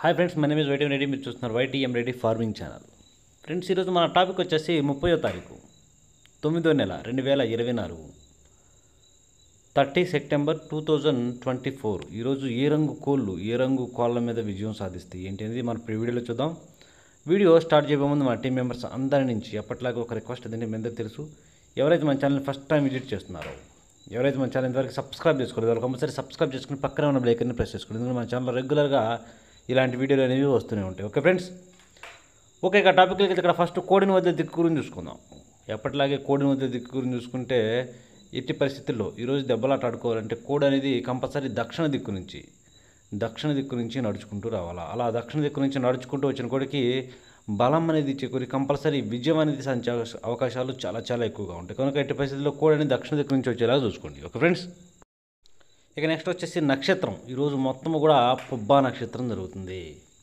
hi friends మన name YTM Reddy మీరు చూస్తున్నారు YTM Reddy farming channel friends ఈరోజు మన టాపిక్ వచ్చేసి ముప్పయో తారీఖు తొమ్మిదో నెల రెండు వేల ఇరవై నాలుగు thirty September two thousand twenty four ఈరోజు ఏ రంగు కోళ్ళు ఏ రంగు కోళ్ళ మీద విజయం సాధిస్తాయి ఏంటి అనేది మన ప్రీ వీడియోలో చూద్దాం వీడియో స్టార్ట్ చేయబోయే ముందు మన టీం మెంబర్స్ అందరి నుంచి ఎప్పటిలాగా ఒక రిక్వెస్ట్ ఏంటంటే మీ అందరికీ తెలుసు ఎవరైతే మన ఛానల్ ఫస్ట్ టైం విజిట్ చేస్తున్నారో ఎవరైతే మన ఛానల్ ఇంతవరకు సబ్స్క్రైబ్ చేసుకోలేదు వాళ్ళు కంపల్సరీ సబ్స్క్రైబ్ చేసుకుని పక్కన ఉన్న బ్లేకర్ని ప్రెస్ చేసుకోండి ఎందుకంటే మన ఛానల్లో రెగ్యులర్గా ఇలాంటి వీడియోలు అనేవి వస్తూనే ఉంటాయి ఓకే ఫ్రెండ్స్ ఓకే ఇక టాపిక్లకి వెళ్తే ఇక్కడ ఫస్ట్ కోడిని వద్ద దిక్కు గురించి చూసుకుందాం ఎప్పటిలాగే కోడిని వద్ద దిక్కు గురించి చూసుకుంటే ఎట్టి పరిస్థితుల్లో ఈరోజు దెబ్బలాట ఆడుకోవాలంటే కోడి అనేది కంపల్సరీ దక్షిణ దిక్కు నుంచి దక్షిణ దిక్కు నుంచి నడుచుకుంటూ రావాలా అలా దక్షిణ దిక్కు నుంచి నడుచుకుంటూ వచ్చిన కోడికి బలం అనేది చేకూరి కంపల్సరీ విజయం అనేది సాధించే అవకాశ- అవకాశాలు చాలా చాలా ఎక్కువగా ఉంటాయి కనుక ఎట్టి పరిస్థితుల్లో కోడి అనేది దక్షిణ దిక్కు నుంచి వచ్చేలాగా చూసుకోండి ఓకే ఫ్రెండ్స్ ఇక నెక్స్ట్ వచ్చేసి నక్షత్రం ఈరోజు మొత్తం కూడా పుబ్బా నక్షత్రం జరుగుతుంది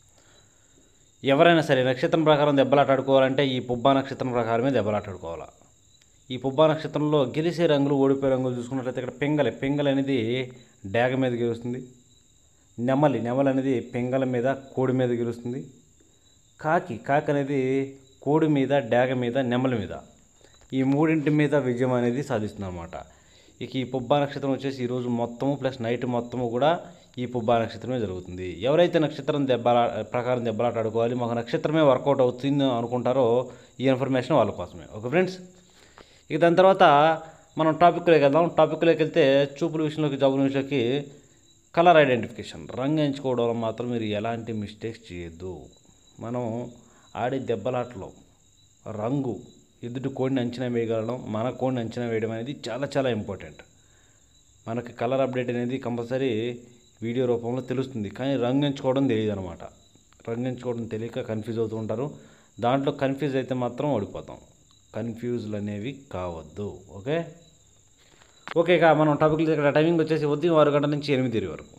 ఎవరైనా సరే నక్షత్రం ప్రకారం దెబ్బలాట ఆడుకోవాలంటే ఈ పుబ్బా నక్షత్రం ప్రకారమే దెబ్బలాట ఆడుకోవాలా ఈ పుబ్బా నక్షత్రంలో గెలిసే రంగులు ఓడిపోయే రంగులు చూసుకున్నట్లయితే ఇక్కడ పెంగలి పెంగల్ అనేది డాగ మీద గెలుస్తుంది నెమలి నెమలి అనేది పెంగల మీద కోడి మీద గెలుస్తుంది కాకి కాకి అనేది కోడి మీద డాగ మీద నెమలి మీద ఈ మూడింటి మీద విజయం అనేది సాధిస్తుంది అన్నమాట ఇక ఈ పుబ్బా నక్షత్రం వచ్చేసి ఈరోజు మొత్తము ప్లస్ నైట్ మొత్తము కూడా ఈ పుబ్బా నక్షత్రమే జరుగుతుంది ఎవరైతే నక్షత్రం దెబ్బలా ప్రకారం దెబ్బలాట ఆడుకోవాలి మాకు నక్షత్రమే వర్కౌట్ అవుతుంది అనుకుంటారో ఈ ఇన్ఫర్మేషన్ వాళ్ళ కోసమే ఓకే ఫ్రెండ్స్ ఇక దాని తర్వాత మనం టాపిక్లోకి వెళ్దాం టాపిక్లోకి వెళ్తే చూపుల విషయంలోకి జబ్బుల విషయంలోకి కలర్ ఐడెంటిఫికేషన్ రంగు ఎంచుకోవడం వల్ల మాత్రం మీరు ఎలాంటి మిస్టేక్స్ చేయొద్దు మనం ఆడే దెబ్బలాటలో రంగు ఎదుటి కోడిని అంచనా వేయగలడం మన కోడిని అంచనా వేయడం అనేది చాలా చాలా ఇంపార్టెంట్ మనకి కలర్ అప్డేట్ అనేది కంపల్సరీ వీడియో రూపంలో తెలుస్తుంది కానీ రంగు ఎంచుకోవడం తెలియదు అనమాట రంగు ఎంచుకోవడం తెలియక కన్ఫ్యూజ్ అవుతూ ఉంటారు దాంట్లో కన్ఫ్యూజ్ అయితే మాత్రం ఓడిపోతాం కన్ఫ్యూజ్లు అనేవి కావద్దు ఓకే ఓకే ఇక మనం టాపిక్ ఇక్కడ టైమింగ్ వచ్చేసి ఉదయం ఆరు గంటల నుంచి ఎనిమిది ఇరవై వరకు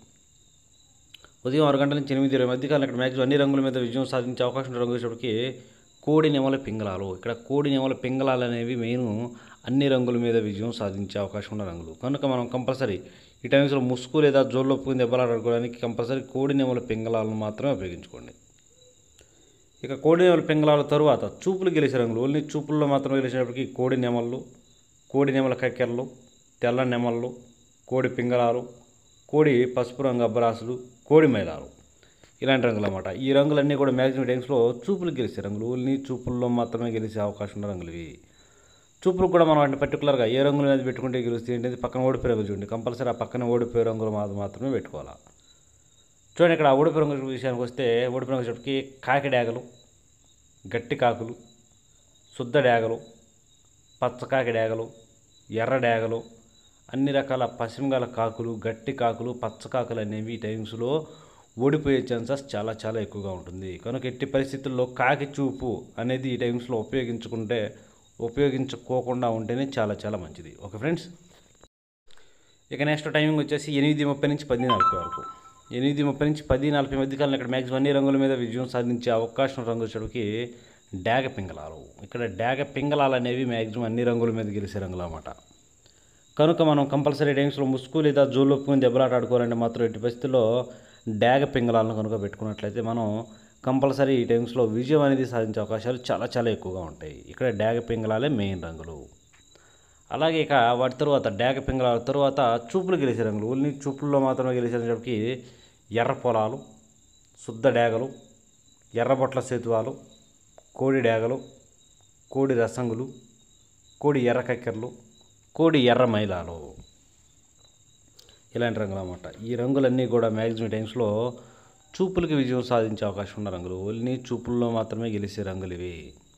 ఉదయం ఆరు గంటల నుంచి ఎనిమిది ఇరవై మధ్యకాలం ఇక్కడ మ్యాక్సిమం అన్ని రంగుల మీద విజయం సాధించే అవకాశం ఉన్న రంగు వచ్చేటప్పటికి కోడి నెమల పింగళాలు ఇక్కడ కోడి నెమల పింగళాలు అనేవి మెయిన్ అన్ని రంగుల మీద విజయం సాధించే అవకాశం ఉన్న రంగులు కనుక మనం కంపల్సరీ ఈ టైమ్స్లో ముసుగు లేదా జోల్లో పోయి దెబ్బలాడుకోవడానికి కంపల్సరీ కోడి నెమల పింగళాలను మాత్రమే ఉపయోగించుకోండి ఇక కోడి నెమల పింగళాల తరువాత చూపులు గెలిచే రంగులు ఓన్లీ చూపుల్లో మాత్రం గెలిచినప్పటికీ కోడి నెమళ్ళు కోడి నెమల కక్కెరలు తెల్ల నెమళ్ళు కోడి పింగళాలు కోడి పసుపు రంగు అబ్బరాసులు కోడి మైలాలు ఇలాంటి రంగులు అన్నమాట ఈ రంగులన్నీ కూడా మ్యాక్సిమం టైమ్స్లో చూపులు గెలిచే రంగులు ఓన్లీ చూపుల్లో మాత్రమే గెలిచే అవకాశం ఉన్న రంగులు ఇవి చూపులు కూడా మనం వాటిని పర్టికులర్గా ఏ రంగుల మీద పెట్టుకుంటే గెలుస్తాయి ఏంటంటే పక్కన ఓడిపోయే రంగులు చూడండి కంపల్సరీ ఆ పక్కన ఓడిపోయే రంగులు మాత్రం మాత్రమే పెట్టుకోవాలి చూడండి ఇక్కడ ఓడిపోయే రంగుల విషయానికి వస్తే ఓడిపోయే రంగు వచ్చేటప్పటికి కాకి డాగలు గట్టి కాకులు శుద్ధ డాగలు పచ్చకాకి డాగలు ఎర్ర డాగలు అన్ని రకాల పశ్చిమగల కాకులు గట్టి కాకులు పచ్చకాకులు అనేవి ఈ టైమ్స్లో ఓడిపోయే ఛాన్సెస్ చాలా చాలా ఎక్కువగా ఉంటుంది కనుక ఎట్టి పరిస్థితుల్లో కాకి చూపు అనేది ఈ టైమ్స్లో ఉపయోగించుకుంటే ఉపయోగించుకోకుండా ఉంటేనే చాలా చాలా మంచిది ఓకే ఫ్రెండ్స్ ఇక నెక్స్ట్ టైమింగ్ వచ్చేసి ఎనిమిది ముప్పై నుంచి పది నలభై వరకు ఎనిమిది ముప్పై నుంచి పది నలభై మధ్య కాలంలో ఇక్కడ మ్యాక్సిమం అన్ని రంగుల మీద విజయం సాధించే అవకాశం రంగు వచ్చేటికి డాగ పింగళాలు ఇక్కడ డాగ పింగళాలు అనేవి మ్యాక్సిమం అన్ని రంగుల మీద గెలిచే రంగులు అన్నమాట కనుక మనం కంపల్సరీ టైమ్స్లో ముసుగు లేదా జోలు ఒప్పుకొని దెబ్బలాట ఆడుకోవాలంటే మాత్రం ఎట్టి పరిస్థితుల్లో డాగ పింగళాలను కనుక పెట్టుకున్నట్లయితే మనం కంపల్సరీ ఈ టైమ్స్లో విజయం అనేది సాధించే అవకాశాలు చాలా చాలా ఎక్కువగా ఉంటాయి ఇక్కడ డాగ పింగళాలే మెయిన్ రంగులు అలాగే ఇక వాటి తరువాత డాగ పింగళాల తరువాత చూపులు గెలిచే రంగులు ఓన్లీ చూపుల్లో మాత్రమే గెలిచేటప్పటికి ఎర్ర పొలాలు శుద్ధ డాగలు ఎర్రబొట్ల సేతువాలు కోడి డాగలు కోడి రసంగులు కోడి ఎర్ర కక్కెరలు కోడి ఎర్ర మైలాలు ఇలాంటి రంగులు అన్నమాట ఈ రంగులన్నీ కూడా మ్యాక్సిమం టైమ్స్లో చూపులకి విజయం సాధించే అవకాశం ఉన్న రంగులు ఓన్లీ చూపుల్లో మాత్రమే గెలిచే రంగులు ఇవి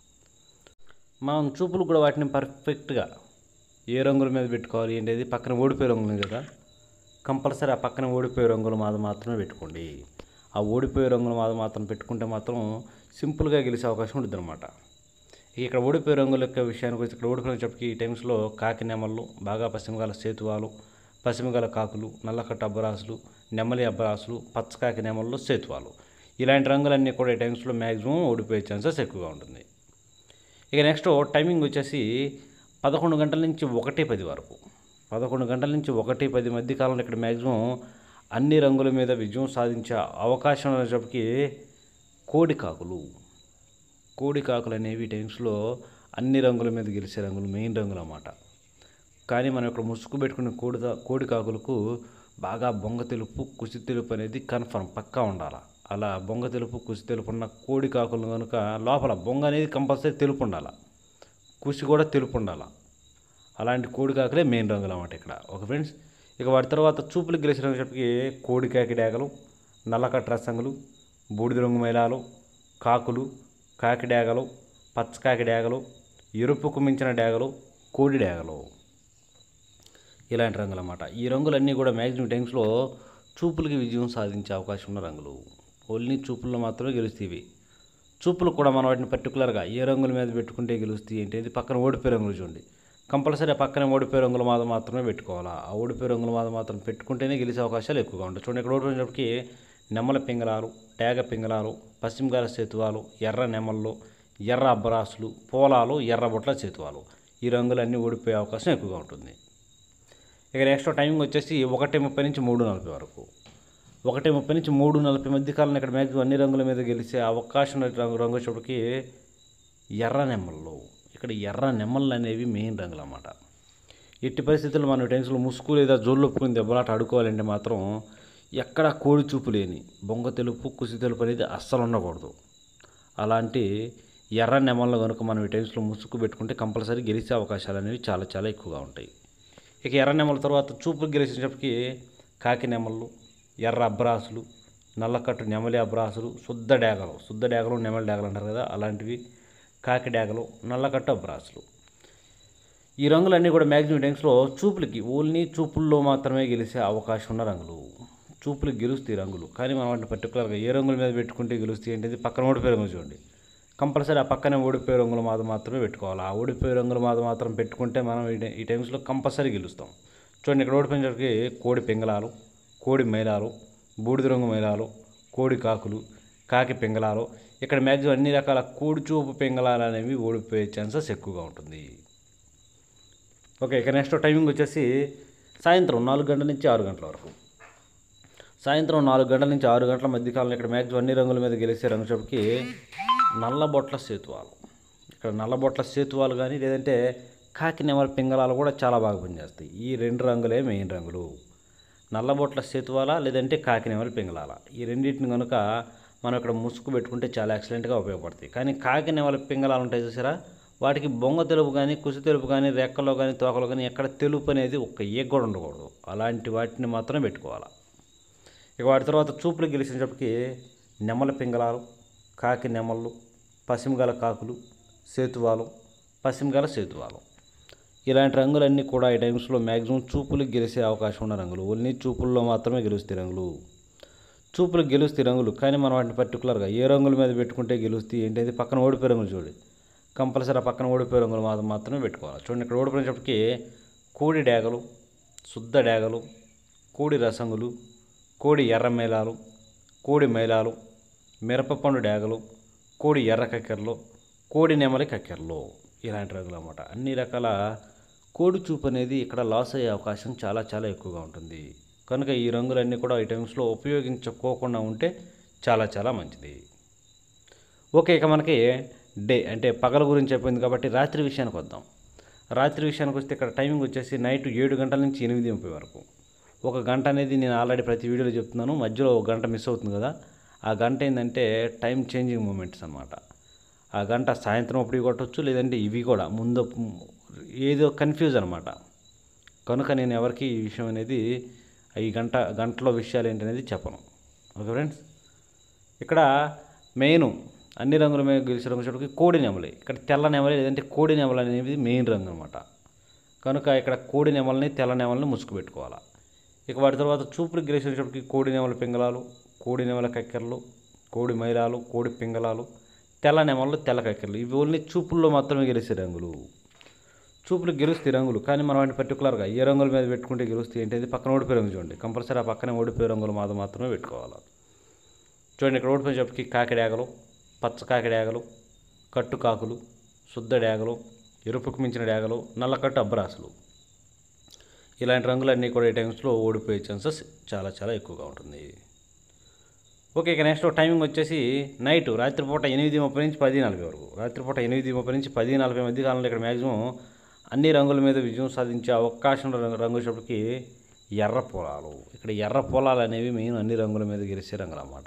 మనం చూపులు కూడా వాటిని పర్ఫెక్ట్గా ఏ రంగుల మీద పెట్టుకోవాలి ఏంటది పక్కన ఓడిపోయే రంగులు కదా కంపల్సరీ ఆ పక్కన ఓడిపోయే రంగులు మాది మాత్రమే పెట్టుకోండి ఆ ఓడిపోయే రంగులు మాది మాత్రం పెట్టుకుంటే మాత్రం సింపుల్గా గెలిచే అవకాశం ఉంటుంది అనమాట ఇక్కడ ఓడిపోయే రంగుల యొక్క విషయానికి వచ్చి ఇక్కడ ఓడిపోయిన చెప్పకి ఈ టైమ్స్లో కాకి నెమళ్ళు బాగా పశ్చిమగల సేతువాలు పశ్చిమగల కాకులు నల్లకట్ట అబ్బరాసులు నెమలి అబ్బరాసులు పచ్చకాకి నెమళ్ళు సేతువాలు ఇలాంటి రంగులన్నీ కూడా ఈ టైమ్స్లో మ్యాక్సిమం ఓడిపోయే ఛాన్సెస్ ఎక్కువగా ఉంటుంది ఇక నెక్స్ట్ టైమింగ్ వచ్చేసి పదకొండు గంటల నుంచి ఒకటి పది వరకు పదకొండు గంటల నుంచి ఒకటి పది మధ్య కాలంలో ఇక్కడ మ్యాక్సిమం అన్ని రంగుల మీద విజయం సాధించే అవకాశం అనేటప్పటికి కోడి కాకులు కోడి కాకులు అనేవి టైమ్స్లో అన్ని రంగుల మీద గెలిచే రంగులు మెయిన్ రంగులు అన్నమాట కానీ మనం ఇక్కడ ముసుగు పెట్టుకునే కోడి కోడి కాకులకు బాగా బొంగ తెలుపు కుసి తెలుపు అనేది కన్ఫర్మ్ పక్కా ఉండాలి అలా బొంగ తెలుపు కుసి తెలుపు ఉన్న కోడి కాకులు కనుక లోపల బొంగ అనేది కంపల్సరీ తెలుపు ఉండాలి కుసి కూడా తెలుపు ఉండాలి అలాంటి కోడి కాకులే మెయిన్ రంగులు అన్నమాట ఇక్కడ ఒక ఫ్రెండ్స్ ఇక వాటి తర్వాత చూపులు గెలిచినప్పటికీ కోడి కాకి డేగలు నల్లకట్ట రసంగులు బూడిద రంగు మైలాలు కాకులు కాకి డేగలు పచ్చకాకి డేగలు ఎరుపుకు మించిన డేగలు కోడి డేగలు ఇలాంటి రంగులు అన్నమాట ఈ రంగులన్నీ కూడా మ్యాక్సిమం టైమ్స్లో చూపులకి విజయం సాధించే అవకాశం ఉన్న రంగులు ఓన్లీ చూపుల్లో మాత్రమే గెలుస్తాయి ఇవి చూపులు కూడా మనం వాటిని పర్టికులర్గా ఏ రంగుల మీద పెట్టుకుంటే గెలుస్తాయి అంటే ఇది పక్కన ఓడిపోయే రంగులు చూడండి కంపల్సరీ ఆ పక్కనే ఓడిపోయే రంగుల మాద మాత్రమే పెట్టుకోవాలా ఆ ఓడిపోయే రంగుల మాద మాత్రం పెట్టుకుంటేనే గెలిచే అవకాశాలు ఎక్కువగా ఉంటాయి చూడండి ఇక్కడ ఓడిపోయినప్పటికీ నెమ్మల పింగళాలు డేగ పింగళాలు పశ్చిమగాల సేతువాలు ఎర్ర నెమళ్ళు ఎర్ర అబ్బరాసులు పోలాలు ఎర్ర బొట్ల సేతువాలు ఈ రంగులన్నీ ఓడిపోయే అవకాశం ఎక్కువగా ఉంటుంది ఇక నెక్స్ట్ టైమింగ్ వచ్చేసి ఒకటి ముప్పై నుంచి మూడు నలభై వరకు ఒకటి ముప్పై నుంచి మూడు నలభై మధ్య కాలంలో ఇక్కడ మ్యాక్సిమం అన్ని రంగుల మీద గెలిచే అవకాశం ఉన్న రంగు రంగు వచ్చేప్పటికి ఎర్ర నెమ్మళ్ళు ఇక్కడ ఎర్ర నెమ్మళ్ళు అనేవి మెయిన్ రంగులు అన్నమాట ఎట్టి పరిస్థితుల్లో మనం టెన్స్లో ముసుగు లేదా జోళ్ళు ఒప్పుకుని దెబ్బలాట ఆడుకోవాలంటే మాత్రం ఎక్కడ కోడి చూపు లేని బొంగ తెలుపు కుసి తెలుపు అనేది అస్సలు ఉండకూడదు అలాంటి ఎర్ర నెమళ్ళు కనుక మనం ఈ టైమ్స్లో ముసుగు పెట్టుకుంటే కంపల్సరీ గెలిచే అవకాశాలు అనేవి చాలా చాలా ఎక్కువగా ఉంటాయి ఇక ఎర్ర నెమల తర్వాత చూపు గెలిచేటప్పటికి కాకి నెమళ్ళు ఎర్ర అబ్రాసులు నల్లకట్టు నెమలి అబ్రాసులు శుద్ధ డేగలు శుద్ధ డేగలు నెమలి డేగలు అంటారు కదా అలాంటివి కాకి డేగలు నల్లకట్టు అబ్రాసులు ఈ రంగులన్నీ కూడా మ్యాక్సిమం టైమ్స్లో చూపులకి ఓన్లీ చూపుల్లో మాత్రమే గెలిచే అవకాశం ఉన్న రంగులు చూపులకు గెలుస్తాయి రంగులు కానీ మనం వాటిని పర్టికులర్గా ఏ రంగుల మీద పెట్టుకుంటే గెలుస్తాయి అంటే పక్కన ఓడిపోయే రంగులు చూడండి కంపల్సరీ ఆ పక్కనే ఓడిపోయే రంగుల మాద మాత్రమే పెట్టుకోవాలి ఆ ఓడిపోయే రంగుల మాద మాత్రం పెట్టుకుంటే మనం ఈ టై- ఈ టైమ్స్లో కంపల్సరీ గెలుస్తాం చూడండి ఇక్కడ ఓడిపోయినప్పటికీ కోడి పింగళాలు కోడి మైలాలు బూడిద రంగు మైలాలు కోడి కాకులు కాకి పింగళాలు ఇక్కడ మ్యాక్సిమం అన్ని రకాల కోడి చూపు పింగళాలు అనేవి ఓడిపోయే ఛాన్సెస్ ఎక్కువగా ఉంటుంది ఓకే ఇక నెక్స్ట్ టైమింగ్ వచ్చేసి సాయంత్రం నాలుగు గంటల నుంచి ఆరు గంటల వరకు సాయంత్రం నాలుగు గంటల నుంచి ఆరు గంటల మధ్యకాలంలో ఇక్కడ మ్యాక్సిమం అన్ని రంగుల మీద గెలిచే రంగుచోపుకి నల్లబొట్ల సేతువాలు ఇక్కడ నల్లబొట్ల సేతువాలు కానీ లేదంటే కాకి నెమల పింగళాలు కూడా చాలా బాగా పనిచేస్తాయి ఈ రెండు రంగులే మెయిన్ రంగులు నల్లబొట్ల సేతువాల లేదంటే కాకి నెమల పింగళాల ఈ రెండింటిని కనుక మనం ఇక్కడ ముసుగు పెట్టుకుంటే చాలా ఎక్సలెంట్గా ఉపయోగపడతాయి కానీ కాకి నెమల పింగళాలు ఉంటాయి చూసారా వాటికి బొంగ తెలుపు కానీ కుసి తెలుపు కానీ రెక్కలో కానీ తోకలో కానీ ఎక్కడ తెలుపు అనేది ఒక్క ఏ కూడా ఉండకూడదు అలాంటి వాటిని మాత్రమే పెట్టుకోవాలి ఇక వాటి తర్వాత చూపులు గెలిచినప్పటికీ నెమల పింగళాలు కాకి నెమళ్ళు పసిమిగల కాకులు సేతువాలు పసిమిగల సేతువాలు ఇలాంటి రంగులన్నీ కూడా ఈ టైమ్స్లో మ్యాక్సిమం చూపులకు గెలిచే అవకాశం ఉన్న రంగులు ఓన్లీ చూపుల్లో మాత్రమే గెలుస్తాయి రంగులు చూపులకు గెలుస్తాయి రంగులు కానీ మనం వాటిని పర్టికులర్గా ఏ రంగుల మీద పెట్టుకుంటే గెలుస్తాయి ఏంటంటే పక్కన ఓడిపోయే రంగులు చూడండి కంపల్సరీ ఆ పక్కన ఓడిపోయే రంగులు మాత్రం మాత్రమే పెట్టుకోవాలి చూడండి ఇక్కడ ఓడిపోయినప్పటికీ కోడి డేగలు శుద్ధ డేగలు కోడి రసంగులు కోడి ఎర్ర మేళాలు కోడి మైలాలు మిరపపండు డేగలు కోడి ఎర్ర కక్కెరలు కోడి నెమలి కక్కెరలు ఇలాంటి రంగులు అన్నమాట అన్ని రకాల కోడి చూపు అనేది ఇక్కడ లాస్ అయ్యే అవకాశం చాలా చాలా ఎక్కువగా ఉంటుంది కనుక ఈ రంగులన్నీ కూడా ఈ టైమ్స్లో ఉపయోగించుకోకుండా ఉంటే చాలా చాలా మంచిది ఓకే ఇక మనకి డే అంటే పగల గురించి చెప్పింది కాబట్టి రాత్రి విషయానికి వద్దాం రాత్రి విషయానికి వస్తే ఇక్కడ టైమింగ్ వచ్చేసి నైట్ ఏడు గంటల నుంచి ఎనిమిది ముప్పై వరకు ఒక గంట అనేది నేను ఆల్రెడీ ప్రతి వీడియోలో చెప్తున్నాను మధ్యలో ఒక గంట మిస్ అవుతుంది కదా ఆ గంట ఏంటంటే టైం చేంజింగ్ మూమెంట్స్ అనమాట ఆ గంట సాయంత్రం అప్పుడు కొట్టవచ్చు లేదంటే ఇవి కూడా ముందు ఏదో కన్ఫ్యూజ్ అనమాట కనుక నేను ఎవరికి ఈ విషయం అనేది ఈ గంట గంటలో విషయాలు ఏంటనేది చెప్పను ఓకే ఫ్రెండ్స్ ఇక్కడ మెయిన్ అన్ని రంగుల మీద గెలిచే రంగు చూడకి కోడి నెమలి ఇక్కడ తెల్ల నెమలి లేదంటే కోడి నెమలి అనేది మెయిన్ రంగు అనమాట కనుక ఇక్కడ కోడి నెమలని తెల్ల నెమలని ముసుగు పెట్టుకోవాలి ఇక వాటి తర్వాత చూపులు గెలిచేటప్పటికి కోడి నెమల పింగళాలు కోడి నెమల కక్కెరలు కోడి మైలాలు కోడి పింగళాలు తెల్ల నెమలు తెల్ల కక్కెరలు ఇవి ఓన్లీ చూపుల్లో మాత్రమే గెలిచే రంగులు చూపులు గెలుస్తాయి రంగులు కానీ మనం వాటిని పర్టికులర్గా ఏ రంగుల మీద పెట్టుకుంటే గెలుస్తాయి ఏంటి పక్కన ఓడిపోయే రంగు చూడండి కంపల్సరీ ఆ పక్కనే ఓడిపోయే రంగులు మాత్రం మాత్రమే పెట్టుకోవాలి చూడండి ఇక్కడ ఓడిపోయేటప్పటికి కాకిడాగలు పచ్చ కాకిడాగలు కట్టు కాకులు శుద్ధ డేగలు ఎరుపుకు మించిన డేగలు నల్లకట్టు అబ్బరాసులు ఇలాంటి రంగులన్నీ కూడా ఈ టైమ్స్లో ఓడిపోయే ఛాన్సెస్ చాలా చాలా ఎక్కువగా ఉంటుంది ఓకే ఇక నెక్స్ట్ టైమింగ్ వచ్చేసి నైట్ రాత్రిపూట ఎనిమిది ముప్పై నుంచి పది నలభై వరకు రాత్రిపూట ఎనిమిది ముప్పై నుంచి పది నలభై మధ్య కాలంలో ఇక్కడ మ్యాక్సిమం అన్ని రంగుల మీద విజయం సాధించే అవకాశం ఉన్న రంగు రంగు వచ్చేటప్పటికి ఎర్ర పొలాలు ఇక్కడ ఎర్ర పొలాలు అనేవి మెయిన్ అన్ని రంగుల మీద గెలిచే రంగులు అన్నమాట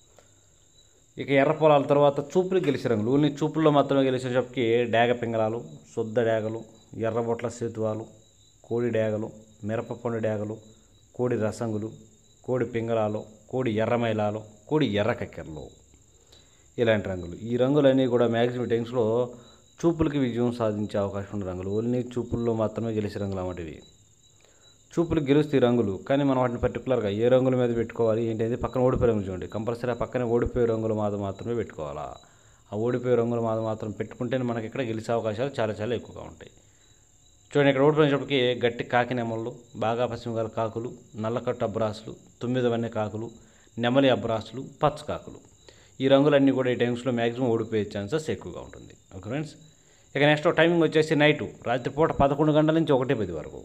ఇక ఎర్ర పొలాల తర్వాత చూపులు గెలిచే రంగులు ఓన్లీ చూపుల్లో మాత్రమే గెలిచేటప్పటికి డేగ పింగళాలు శుద్ధ డేగలు ఎర్రబొట్ల సేతువాలు కోడి డేగలు మిరపపండు డేగలు కోడి రసంగులు కోడి పింగళాలు కోడి ఎర్రమైలాలు కోడి ఎర్ర కక్కెరలు ఇలాంటి రంగులు ఈ రంగులన్నీ కూడా మ్యాక్సిమం టైమ్స్లో చూపులకి విజయం సాధించే అవకాశం ఉన్న రంగులు ఓన్లీ చూపుల్లో మాత్రమే గెలిచే రంగులు అన్నమాట ఇవి చూపులు గెలుస్తాయి రంగులు కానీ మనం వాటిని పర్టికులర్గా ఏ రంగుల మీద పెట్టుకోవాలి ఏంటి అనేది పక్కన ఓడిపోయే రంగులు చూడండి కంపల్సరీ ఆ పక్కన ఓడిపోయే రంగుల మీద మాత్రమే పెట్టుకోవాలా ఆ ఓడిపోయే రంగుల మీద మాత్రం పెట్టుకుంటేనే మనకి ఇక్కడ గెలిచే అవకాశాలు చాలా చాలా ఎక్కువగా ఉంటాయి చూడండి ఇక్కడ ఓడిపోయినప్పటికీ గట్టి కాకి నెమళ్ళు బాగా పశ్చిమగల కాకులు నల్లకట్టు అబ్రాసులు తొమ్మిది వన్నె కాకులు నెమలి అబ్రాసులు పచ్చ కాకులు ఈ రంగులన్నీ కూడా ఈ టైమ్స్లో మ్యాక్సిమం ఓడిపోయే ఛాన్సెస్ ఎక్కువగా ఉంటుంది ఓకే ఫ్రెండ్స్ ఇక నెక్స్ట్ టైమింగ్ వచ్చేసి నైటు రాత్రిపూట పదకొండు గంటల నుంచి ఒకటి పది వరకు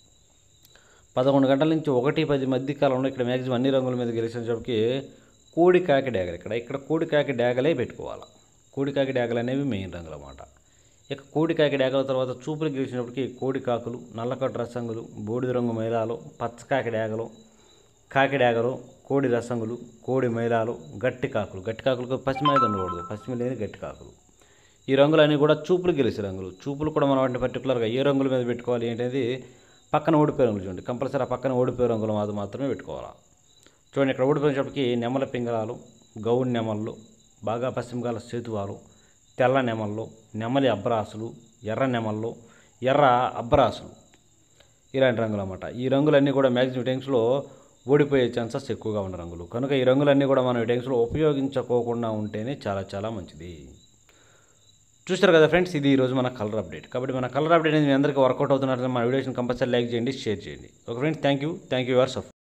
పదకొండు గంటల నుంచి ఒకటి పది మధ్య కాలంలో ఇక్కడ మ్యాక్సిమం అన్ని రంగుల మీద గెలిచేటప్పటికి కోడి కాకి డ్యాగలు ఇక్కడ ఇక్కడ కోడి కాకి డ్యాగలే పెట్టుకోవాలి కోడి కాకి డ్యాగలు అనేవి మెయిన్ రంగులు అన్నమాట ఇక కోడి కాకి డ్యాగల తర్వాత చూపులు గెలిచినప్పటికీ కోడి కాకులు నల్లకట్టు రసంగులు బూడిద రంగు మైలాలు పచ్చ కాకి డ్యాగలు కాకి డ్యాగలు కోడి రసంగులు కోడి మైలాలు గట్టి కాకులు గట్టి కాకులకు పశ్చిమ మీద ఉండకూడదు పశ్చిమ లేని గట్టి కాకులు ఈ రంగులన్నీ కూడా చూపులు గెలిచే రంగులు చూపులు కూడా మనం వాటిని పర్టికులర్గా ఏ రంగుల మీద పెట్టుకోవాలి ఏంటనేది పక్కన ఓడిపోయే రంగులు చూడండి కంపల్సరీ ఆ పక్కన ఓడిపోయే రంగులు మాత్రం మాత్రమే పెట్టుకోవాలా చూడండి ఇక్కడ ఓడిపోయినప్పటికీ నెమల పింగళాలు గౌన్ నెమళ్ళు బాగా పశ్చిమకాల సేతువాలు తెల్ల నెమళ్ళు నెమలి అబ్బరాసులు ఎర్ర నెమళ్ళు ఎర్ర అబ్బరాసులు ఇలాంటి రంగులు అన్నమాట ఈ రంగులన్నీ కూడా మ్యాక్సిమం టైమ్స్లో ఓడిపోయే ఛాన్సెస్ ఎక్కువగా ఉన్న రంగులు కనుక ఈ రంగులన్నీ కూడా మనం ఈ టైమ్స్లో ఉపయోగించుకోకుండా ఉంటేనే చాలా చాలా మంచిది చూస్తారు కదా ఫ్రెండ్స్ ఇది ఈరోజు మన కలర్ అప్డేట్ కాబట్టి మన కలర్ అప్డేట్ అనేది మీ అందరికీ వర్కౌట్ అవుతున్నట్లయితే మన వీడియోస్ని కంపల్సరీ లైక్ చేయండి షేర్ చేయండి okay friends thank you thank you yours of